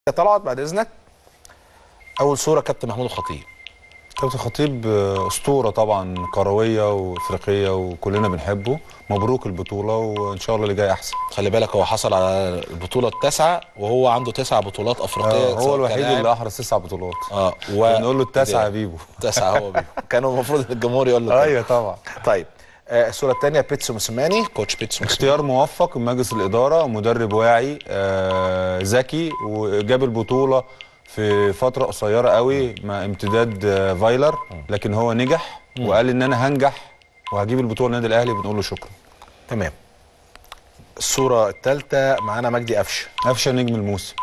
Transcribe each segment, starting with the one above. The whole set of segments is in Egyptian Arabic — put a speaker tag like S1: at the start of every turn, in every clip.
S1: طلعت بعد اذنك اول صوره كابتن محمود الخطيب
S2: كابتن خطيب آه، اسطوره طبعا كرويه وافريقيه وكلنا بنحبه مبروك البطوله وان شاء الله اللي جاي احسن
S1: خلي بالك هو حصل على البطوله التاسعه وهو عنده تسع بطولات افريقيه
S2: آه، هو
S1: سواء
S2: الوحيد
S1: كلاعب-
S2: اللي احرز تسع بطولات
S1: اه
S2: ونقول له التاسعه يا بيبو
S1: تسعه هو بيه. كانوا المفروض الجمهور يقول له كده.
S2: ايوه طبعا
S1: طيب آه الصوره الثانيه بيتسو موسيماني كوتش بيتسو موسيماني
S2: اختيار موفق من مجلس الاداره مدرب واعي آه، ذكي وجاب البطوله في فتره قصيره قوي مع امتداد آه، فايلر لكن هو نجح وقال ان انا هنجح وهجيب البطوله النادي الاهلي بنقول له شكرا
S1: تمام الصوره الثالثه معانا مجدي قفشه
S2: قفشه نجم الموسم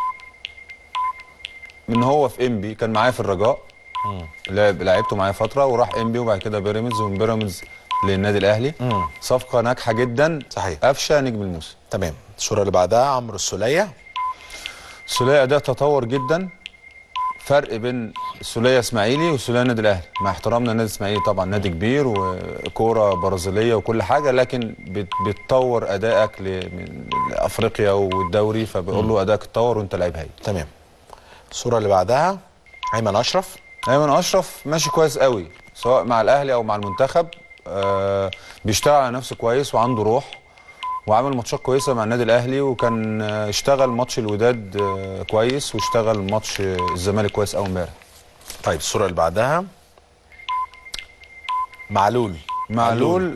S2: من هو في انبي كان معايا في الرجاء لعب لعبته معايا فتره وراح انبي وبعد كده بيراميدز ومن بيراميدز للنادي الاهلي
S1: مم.
S2: صفقه ناجحه جدا
S1: صحيح.
S2: قفشه نجم الموسم
S1: تمام الصوره اللي بعدها عمرو السوليه
S2: السوليه اداء تطور جدا فرق بين السوليه اسماعيلي والسوليه النادي الاهلي مع احترامنا النادي الاسماعيلي طبعا نادي كبير وكوره برازيليه وكل حاجه لكن بت- بتطور ادائك ل- من افريقيا والدوري فبقول له ادائك اتطور وانت لعيب هايل
S1: تمام الصوره اللي بعدها ايمن اشرف
S2: ايمن اشرف ماشي كويس قوي سواء مع الاهلي او مع المنتخب آه بيشتغل على نفسه كويس وعنده روح وعمل ماتشات كويسه مع النادي الاهلي وكان آه، اشتغل ماتش الوداد آه كويس واشتغل ماتش آه، الزمالك كويس قوي امبارح
S1: طيب الصوره اللي بعدها معلول
S2: معلول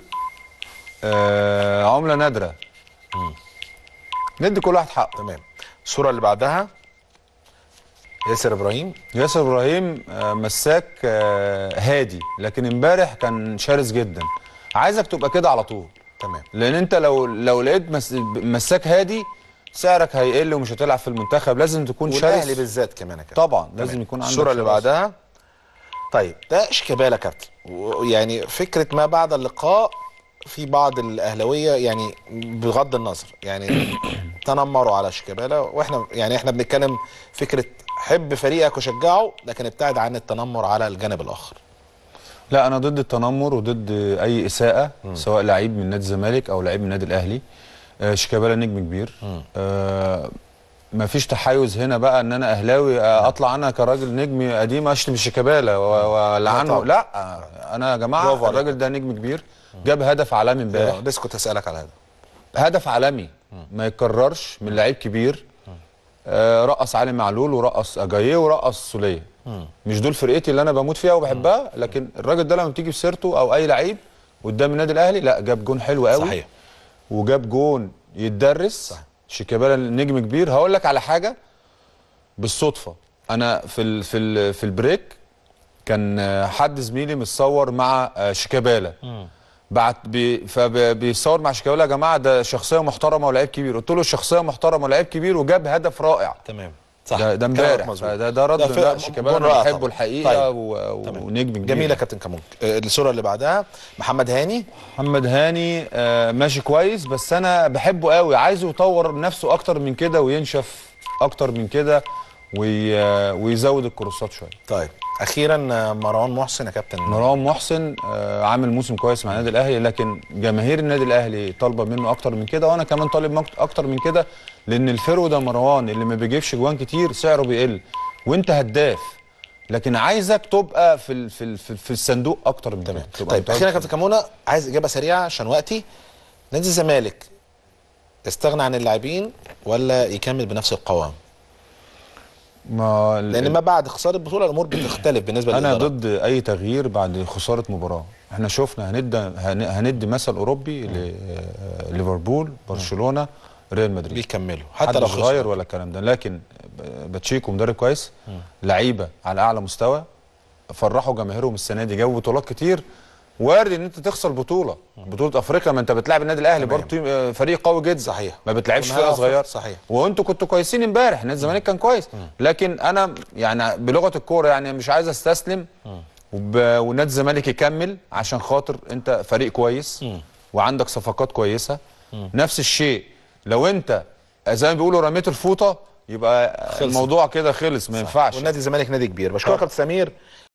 S2: آه عمله نادره ندي كل واحد حقه
S1: تمام الصوره اللي بعدها ياسر ابراهيم
S2: ياسر ابراهيم آه، مساك آه، هادي لكن امبارح كان شرس جدا عايزك تبقى كده على طول
S1: تمام
S2: لان انت لو لو لقيت مس... مساك هادي سعرك هيقل ومش هتلعب في المنتخب لازم تكون
S1: والاهلي
S2: شرس
S1: بالذات كمان يا كابتن
S2: طبعا
S1: تمام.
S2: لازم يكون عندك
S1: الصوره اللي
S2: شرس.
S1: بعدها طيب ده شيكابالا كابتن يعني فكره ما بعد اللقاء في بعض الاهلاويه يعني بغض النظر يعني تنمروا على شيكابالا واحنا يعني احنا بنتكلم فكره حب فريقك وشجعه لكن ابتعد عن التنمر على الجانب الاخر
S2: لا انا ضد التنمر وضد اي اساءه سواء لعيب من نادي الزمالك او لعيب من النادي الاهلي آه شيكابالا نجم كبير آه ما فيش تحيز هنا بقى ان انا اهلاوي آه اطلع انا كراجل نجم قديم اشتم شيكابالا و- والعنه
S1: طبعا.
S2: لا آه، انا يا جماعه
S1: برافو عليك.
S2: الراجل ده نجم كبير جاب هدف عالمي امبارح
S1: لسه كنت اسالك على هذا
S2: هدف عالمي ما يتكررش من لعيب كبير آه رقص علي معلول ورقص اجاييه ورقص سوليه مش دول فرقتي اللي انا بموت فيها وبحبها لكن الراجل ده لما بتيجي في سيرته او اي لعيب قدام النادي الاهلي لا جاب جون حلو قوي
S1: صحيح
S2: وجاب جون يتدرس
S1: صح.
S2: شيكابالا نجم كبير هقول لك على حاجه بالصدفه انا في ال في ال في البريك كان آه، حد زميلي متصور مع آه، شيكابالا بعت بي فبيصور مع شيكابالا يا جماعه ده شخصيه محترمه ولاعيب كبير قلت له شخصيه محترمه ولاعيب كبير وجاب هدف رائع
S1: تمام صح
S2: ده, ده
S1: كلامك
S2: امبارح
S1: مظبوط.
S2: فده ده رد
S1: ده في-
S2: لا شيكابالا
S1: جون
S2: انا
S1: رائع
S2: بحبه
S1: طبعا.
S2: الحقيقه
S1: طيب.
S2: و...
S1: تمام.
S2: ونجم كبير
S1: جميل يا كابتن كمون آه، الصوره اللي بعدها محمد هاني
S2: محمد هاني آه، ماشي كويس بس انا بحبه قوي عايزه يطور نفسه اكتر من كده وينشف اكتر من كده وي... آه، ويزود الكروسات شويه
S1: طيب اخيرا آه، مروان محسن يا كابتن
S2: مروان محسن آه، عامل موسم كويس مع النادي الاهلي لكن جماهير النادي الاهلي طالبه منه اكتر من كده وانا كمان طالب مك- اكتر من كده لان الفرو ده مروان اللي ما بيجيبش جوان كتير سعره بيقل وانت هداف لكن عايزك تبقى في ال... في ال... في في الصندوق اكتر من
S1: تمام
S2: كده تبقى
S1: طيب
S2: متواجد
S1: اخيرا يا
S2: في
S1: كابتن كمونه عايز اجابه سريعه عشان وقتي نادي الزمالك استغنى عن اللاعبين ولا يكمل بنفس القوام
S2: ما
S1: لان ما بعد خساره البطوله الامور بتختلف بالنسبه
S2: انا
S1: للإدارة.
S2: ضد اي تغيير بعد خساره مباراه احنا شفنا هندي هن- هندي مثل اوروبي لليفربول برشلونه ريال مدريد
S1: بيكملوا
S2: حتى
S1: حتى لو
S2: صغير
S1: خسروا
S2: ولا الكلام ده لكن ب- باتشيكو مدرب كويس لعيبه على اعلى مستوى فرحوا جماهيرهم السنه دي جابوا بطولات كتير وارد ان انت تخسر بطوله بطوله افريقيا ما انت بتلعب النادي الاهلي
S1: تمام.
S2: برضه تيم- آه، فريق قوي جدا
S1: صحيح.
S2: ما بتلعبش
S1: ونهاية
S2: فرقه صغيره
S1: صحيح.
S2: وانتوا كنتوا كويسين امبارح نادي الزمالك كان كويس لكن انا يعني بلغه الكوره يعني مش عايز استسلم وب... ونادي الزمالك يكمل عشان خاطر انت فريق كويس وعندك صفقات كويسه نفس الشيء لو انت زي ما بيقولوا رميت الفوطه يبقى
S1: خلصت.
S2: الموضوع كده خلص ما ينفعش
S1: والنادي الزمالك نادي كبير بشكرك يا كابتن سمير